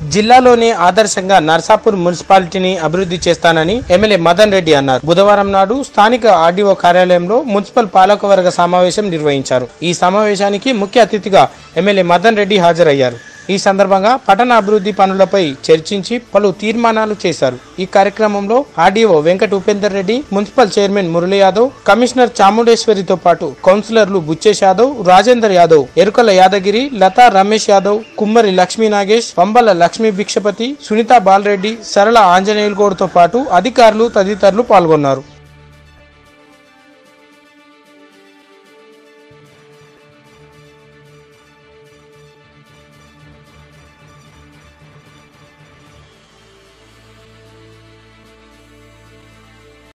జిల్లాలోనే ఆదర్శంగా నర్సాపూర్ మున్సిపాలిటీని అభివృద్ధి చేస్తానని ఎమ్మెల్యే మదన్ రెడ్డి అన్నారు బుధవారం నాడు స్థానిక ఆర్డీఓ కార్యాలయంలో మున్సిపల్ పాలకవర్గ సమావేశం నిర్వహించారు ఈ సమావేశానికి ముఖ్య అతిథిగా ఎమ్మెల్యే మదన్ రెడ్డి హాజరయ్యారు ఈ సందర్భంగా పట్టణ అభివృద్ధి పనులపై చర్చించి పలు తీర్మానాలు చేశారు ఈ కార్యక్రమంలో RDO Venkata Upender Reddy municipal chairman Murali Yadav commissioner చాముండేశ్వరితో పాటు కౌన్సిలర్లు బుచ్చేష్ యాదవ్ రాజేందర్ యాదవ్ ఎరుకల యాదగిరి లతా రమేష్ యాదవ్ కుమ్మరి లక్ష్మీ నాగేష్ పంబల లక్ష్మీ భిక్షపతి సునీత బాలరెడ్డి సరళ ఆంజనేయులు గౌడ్తో పాటు అధికారులు తదితరులు పాల్గొన్నారు